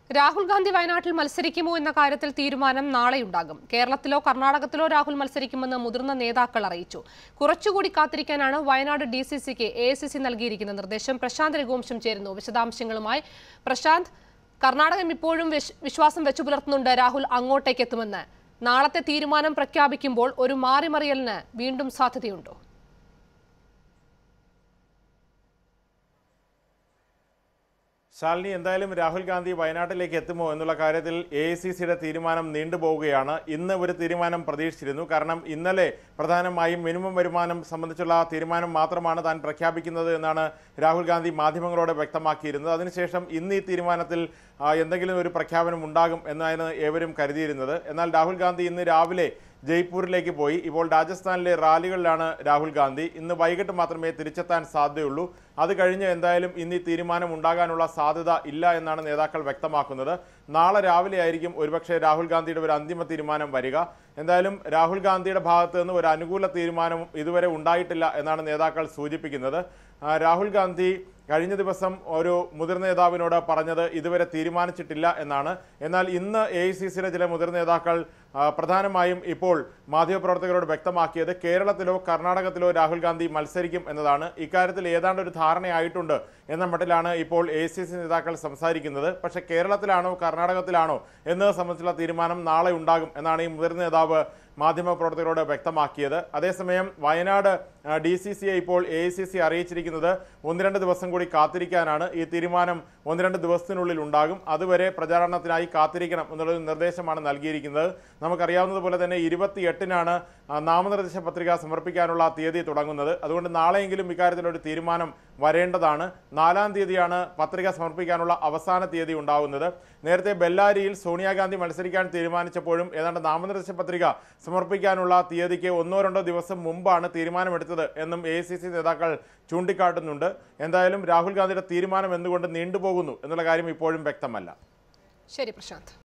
രാഹുൽ ഗാന്ധി വയനാട്ടിൽ മത്സരിക്കുമോ എന്ന കാര്യത്തിൽ തീരുമാനം നാളെയുണ്ടാകും കേരളത്തിലോ കർണാടകത്തിലോ രാഹുൽ മത്സരിക്കുമെന്ന് മുതിർന്ന നേതാക്കൾ അറിയിച്ചു കുറച്ചുകൂടി കാത്തിരിക്കാനാണ് വയനാട് ഡി സി സിക്ക് എ ഐ സി സി നൽകിയിരിക്കുന്ന നിർദ്ദേശം പ്രശാന്ത് രഘുവംശം ചേരുന്നു വിശദാംശങ്ങളുമായി പ്രശാന്ത് കർണാടകം ഇപ്പോഴും വിശ്- വിശ്വാസം വെച്ചു പുലർത്തുന്നുണ്ട് രാഹുൽ അങ്ങോട്ടേക്ക് എത്തുമെന്ന് നാളത്തെ തീരുമാനം പ്രഖ്യാപിക്കുമ്പോൾ ഒരു മാറിമറിയലിന് വീണ്ടും സാധ്യതയുണ്ടോ ശാലിനി എന്തായാലും രാഹുൽ ഗാന്ധി വയനാട്ടിലേക്ക് എത്തുമോ എന്നുള്ള കാര്യത്തിൽ എ ഐ സി സിയുടെ തീരുമാനം നീണ്ടുപോവുകയാണ് ഇന്ന് ഒരു തീരുമാനം പ്രതീക്ഷിച്ചിരുന്നു കാരണം ഇന്നലെ പ്രധാനമായും മിനിമം വരുമാനം സംബന്ധിച്ചുള്ള തീരുമാനം മാത്രമാണ് താൻ പ്രഖ്യാപിക്കുന്നത് എന്നാണ് രാഹുൽ ഗാന്ധി മാധ്യമങ്ങളോട് വ്യക്തമാക്കിയിരുന്നത് അതിനുശേഷം ഇന്ന് ഈ തീരുമാനത്തിൽ ആ, എന്തെങ്കിലും ഒരു പ്രഖ്യാപനം ഉണ്ടാകും എന്നാണ് ഏവരും കരുതിയിരുന്നത് എന്നാൽ രാഹുൽ ഗാന്ധി ഇന്ന് രാവിലെ ജയ്പൂരിലേക്ക് പോയി ഇപ്പോൾ രാജസ്ഥാനിലെ റാലികളിലാണ് രാഹുൽ ഗാന്ധി ഇന്ന് വൈകിട്ട് മാത്രമേ തിരിച്ചെത്താൻ സാധ്യതയുള്ളൂ അത് കഴിഞ്ഞ് എന്തായാലും ഇന്ന് ഈ തീരുമാനം ഉണ്ടാകാനുള്ള സാധ്യത ഇല്ല എന്നാണ് നേതാക്കൾ വ്യക്തമാക്കുന്നത് നാളെ രാവിലെ ആയിരിക്കും ഒരുപക്ഷെ രാഹുൽ ഗാന്ധിയുടെ ഒരു അന്തിമ തീരുമാനം വരിക എന്തായാലും രാഹുൽ ഗാന്ധിയുടെ ഭാഗത്ത് നിന്ന് ഒരു അനുകൂല തീരുമാനം ഇതുവരെ ഉണ്ടായിട്ടില്ല എന്നാണ് നേതാക്കൾ സൂചിപ്പിക്കുന്നത് ആ, രാഹുൽ ഗാന്ധി കഴിഞ്ഞ ദിവസം ഒരു മുതിർന്ന നേതാവിനോട് പറഞ്ഞത് ഇതുവരെ തീരുമാനിച്ചിട്ടില്ല എന്നാണ് എന്നാൽ ഇന്ന് എ ഐ സി സിയിലെ ചില മുതിർന്ന നേതാക്കൾ ആ, പ്രധാനമായും ഇപ്പോൾ മാധ്യമപ്രവർത്തകരോട് വ്യക്തമാക്കിയത് കേരളത്തിലോ കർണാടകത്തിലോ രാഹുൽ ഗാന്ധി മത്സരിക്കും എന്നതാണ് ഇക്കാര്യത്തിൽ ഏതാണ്ട് ഒരു ധാരണയായിട്ടുണ്ട് എന്ന മട്ടിലാണ് ഇപ്പോൾ എ സി സി നേതാക്കൾ സംസാരിക്കുന്നത് പക്ഷേ കേരളത്തിലാണോ കർണാടകത്തിലാണോ എന്നത് സംബന്ധിച്ചുള്ള തീരുമാനം നാളെ ഉണ്ടാകും എന്നാണ് ഈ മുതിർന്ന നേതാവ് മാധ്യമപ്രവർത്തകരോട് വ്യക്തമാക്കിയത് അതേസമയം വയനാട് ഡി സി സിയെ ഇപ്പോൾ എ ഐ സി സി അറിയിച്ചിരിക്കുന്നത് ഒന്ന് രണ്ട് ദിവസം കൂടി കാത്തിരിക്കാനാണ് ഈ തീരുമാനം ഒന്ന് രണ്ട് ദിവസത്തിനുള്ളിൽ ഉണ്ടാകും അതുവരെ പ്രചാരണത്തിനായി കാത്തിരിക്കണം എന്നുള്ള ഒരു നിർദ്ദേശമാണ് നൽകിയിരിക്കുന്നത് നമുക്കറിയാവുന്നതുപോലെ തന്നെ ഇരുപത്തിയെട്ടിനാണ് ആ, നാമനിർദ്ദേശ പത്രിക സമർപ്പിക്കാനുള്ള തീയതി തുടങ്ങുന്നത് അതുകൊണ്ട് നാളെയെങ്കിലും ഇക്കാര്യത്തിലൊരു തീരുമാനം വരേണ്ടതാണ് നാലാം തീയതിയാണ് പത്രിക സമർപ്പിക്കാനുള്ള അവസാന തീയതി ഉണ്ടാകുന്നത് നേരത്തെ ബെല്ലാരിയിൽ സോണിയാഗാന്ധി മത്സരിക്കാൻ തീരുമാനിച്ചപ്പോഴും ഏതാണ്ട് നാമനിർദ്ദേശ പത്രിക സമർപ്പിക്കാനുള്ള തീയതിക്ക് ഒന്നോ രണ്ടോ ദിവസം മുമ്പാണ് തീരുമാനമെടുത്തത് എന്നും എ നേതാക്കൾ ചൂണ്ടിക്കാട്ടുന്നുണ്ട് എന്തായാലും രാഹുൽ ഗാന്ധിയുടെ തീരുമാനം എന്തുകൊണ്ട് നീണ്ടുപോകുന്നു എന്നുള്ള കാര്യം ഇപ്പോഴും വ്യക്തമല്ല ശരി പ്രശാന്ത്